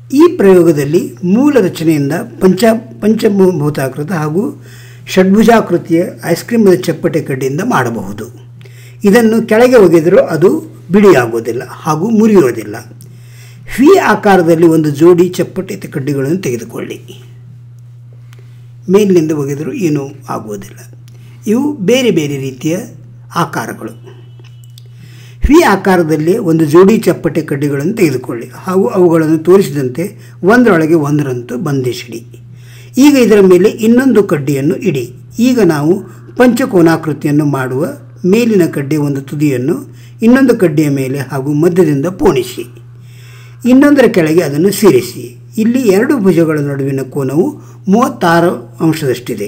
ಈ ಪ್ರಯೋಗದಲ್ಲಿ ಮೂಲ ರಚನೆಯಿಂದ ಪಂಚ ಪಂಚಭೂತಾಕೃತ ಹಾಗೂ ಷಡ್ಭುಜಾಕೃತಿಯ ಐಸ್ ಕ್ರೀಮದ ಚಪ್ಪಟೆ ಕಡ್ಡಿಯಿಂದ ಮಾಡಬಹುದು ಇದನ್ನು ಕೆಳಗೆ ಒಗೆದರೂ ಅದು ಬಿಡಿಯಾಗುವುದಿಲ್ಲ ಹಾಗೂ ಮುರಿಯೋದಿಲ್ಲ ವಿ ಆಕಾರದಲ್ಲಿ ಒಂದು ಜೋಡಿ ಚಪ್ಪಟೆ ಕಡ್ಡಿಗಳನ್ನು ತೆಗೆದುಕೊಳ್ಳಿ ಮೇಲಿನಿಂದ ಒಗೆದರೂ ಏನೂ ಆಗುವುದಿಲ್ಲ ಇವು ಬೇರೆ ಬೇರೆ ರೀತಿಯ ಆಕಾರಗಳು ವಿ ಆಕಾರದಲ್ಲಿ ಒಂದು ಜೋಡಿ ಚಪ್ಪಟೆ ಕಡ್ಡಿಗಳನ್ನು ತೆಗೆದುಕೊಳ್ಳಿ ಹಾಗೂ ಅವುಗಳನ್ನು ತೋರಿಸಿದಂತೆ ಒಂದರೊಳಗೆ ಒಂದರಂತೂ ಬಂಧಿಸಿಡಿ ಈಗ ಇದರ ಮೇಲೆ ಇನ್ನೊಂದು ಕಡ್ಡಿಯನ್ನು ಇಡಿ ಈಗ ನಾವು ಪಂಚಕೋನಾಕೃತಿಯನ್ನು ಮಾಡುವ ಮೇಲಿನ ಕಡ್ಡಿಯ ಒಂದು ತುದಿಯನ್ನು ಇನ್ನೊಂದು ಕಡ್ಡಿಯ ಮೇಲೆ ಹಾಗೂ ಮಧ್ಯದಿಂದ ಪೋಣಿಸಿ ಇನ್ನೊಂದರ ಕೆಳಗೆ ಅದನ್ನು ಸೇರಿಸಿ ಇಲ್ಲಿ ಎರಡು ಭುಜಗಳ ನಡುವಿನ ಕೋನವು ಮೂವತ್ತಾರು ಅಂಶದಷ್ಟಿದೆ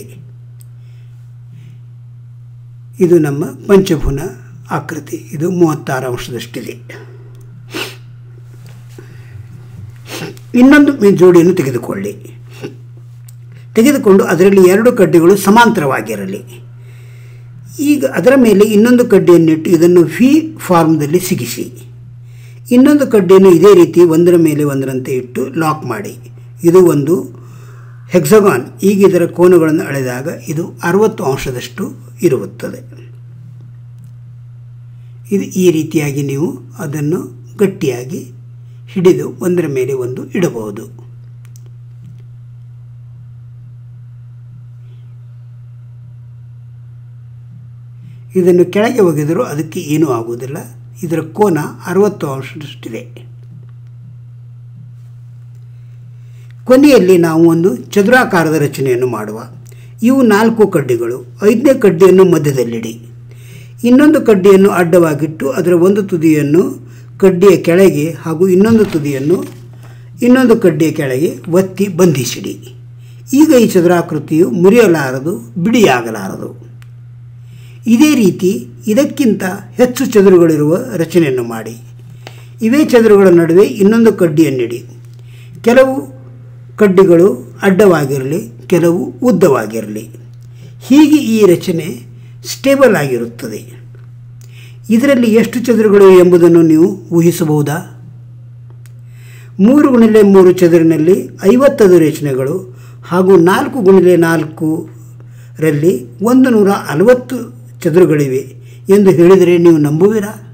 ಇದು ನಮ್ಮ ಪಂಚಭುನ ಆಕೃತಿ ಇದು ಮೂವತ್ತಾರು ಅಂಶದಷ್ಟಿದೆ ಇನ್ನೊಂದು ಮಿ- ಜೋಡಿಯನ್ನು ತೆಗೆದುಕೊಳ್ಳಿ ತೆಗೆದುಕೊಂಡು ಅದರಲ್ಲಿ ಎರಡು ಕಡ್ಡಿಗಳು ಸಮಾಂತರವಾಗಿರಲಿ ಈಗ ಅದರ ಮೇಲೆ ಇನ್ನೊಂದು ಕಡ್ಡಿಯನ್ನಿಟ್ಟು ಇದನ್ನು ವಿ ಫಾರ್ಮ್ದಲ್ಲಿ ಸಿಗಿಸಿ ಇನ್ನೊಂದು ಕಡ್ಡಿಯನ್ನು ಇದೇ ರೀತಿ ಒಂದರ ಮೇಲೆ ಒಂದರಂತೆ ಇಟ್ಟು ಲಾಕ್ ಮಾಡಿ ಇದು ಒಂದು ಹೆಕ್ಸಗಾನ್ ಈಗ ಇದರ ಕೋನಗಳನ್ನು ಅಳೆದಾಗ ಇದು ಅರವತ್ತು ಅಂಶದಷ್ಟು ಇರುತ್ತದೆ ಇದು ಈ ರೀತಿಯಾಗಿ ನೀವು ಅದನ್ನು ಗಟ್ಟಿಯಾಗಿ ಹಿಡಿದು ಒಂದರ ಮೇಲೆ ಒಂದು ಇಡಬಹುದು ಇದನ್ನು ಕೆಳಗೆ ಒಗೆದರೂ ಅದಕ್ಕೆ ಏನೂ ಆಗುವುದಿಲ್ಲ ಇದರ ಕೋನ ಅರವತ್ತು ಅಂಶದಷ್ಟಿದೆ ಕೊನೆಯಲ್ಲಿ ನಾವು ಒಂದು ಚದುರಾಕಾರದ ರಚನೆಯನ್ನು ಮಾಡುವ ಇವು ನಾಲ್ಕು ಕಡ್ಡಿಗಳು ಐದನೇ ಕಡ್ಡಿಯನ್ನು ಮಧ್ಯದಲ್ಲಿಡಿ ಇನ್ನೊಂದು ಕಡ್ಡಿಯನ್ನು ಅಡ್ಡವಾಗಿಟ್ಟು ಅದರ ಒಂದು ತುದಿಯನ್ನು ಕಡ್ಡಿಯ ಕೆಳಗೆ ಹಾಗೂ ಇನ್ನೊಂದು ತುದಿಯನ್ನು ಇನ್ನೊಂದು ಕಡ್ಡಿಯ ಕೆಳಗೆ ಒತ್ತಿ ಬಂಧಿಸಿಡಿ ಈಗ ಈ ಚದುರಾಕೃತಿಯು ಮುರಿಯಲಾರದು ಬಿಡಿಯಾಗಲಾರದು ಇದೇ ರೀತಿ ಇದಕ್ಕಿಂತ ಹೆಚ್ಚು ಚದುರುಗಳಿರುವ ರಚನೆಯನ್ನು ಮಾಡಿ ಇವೇ ಚದುರುಗಳ ನಡುವೆ ಇನ್ನೊಂದು ಕಡ್ಡಿಯನ್ನಿಡಿ ಕೆಲವು ಕಡ್ಡಿಗಳು ಅಡ್ಡವಾಗಿರಲಿ ಕೆಲವು ಉದ್ದವಾಗಿರಲಿ ಹೀಗೆ ಈ ರಚನೆ ಸ್ಟೇಬಲ್ ಆಗಿರುತ್ತದೆ ಇದರಲ್ಲಿ ಎಷ್ಟು ಚದುರುಗಳು ಎಂಬುದನ್ನು ನೀವು ಊಹಿಸಬಹುದಾ ಮೂರು ಗುಣಿಲೆ ಮೂರು ಚದುರಿನಲ್ಲಿ ಐವತ್ತದು ರಚನೆಗಳು ಹಾಗೂ ನಾಲ್ಕು ಗುಣಿಲೆ ನಾಲ್ಕು ರಲ್ಲಿ ಒಂದು ನೂರ ನಲವತ್ತು ಚದುರುಗಳಿವೆ ಎಂದು ಹೇಳಿದರೆ ನೀವು ನಂಬುವಿರಾ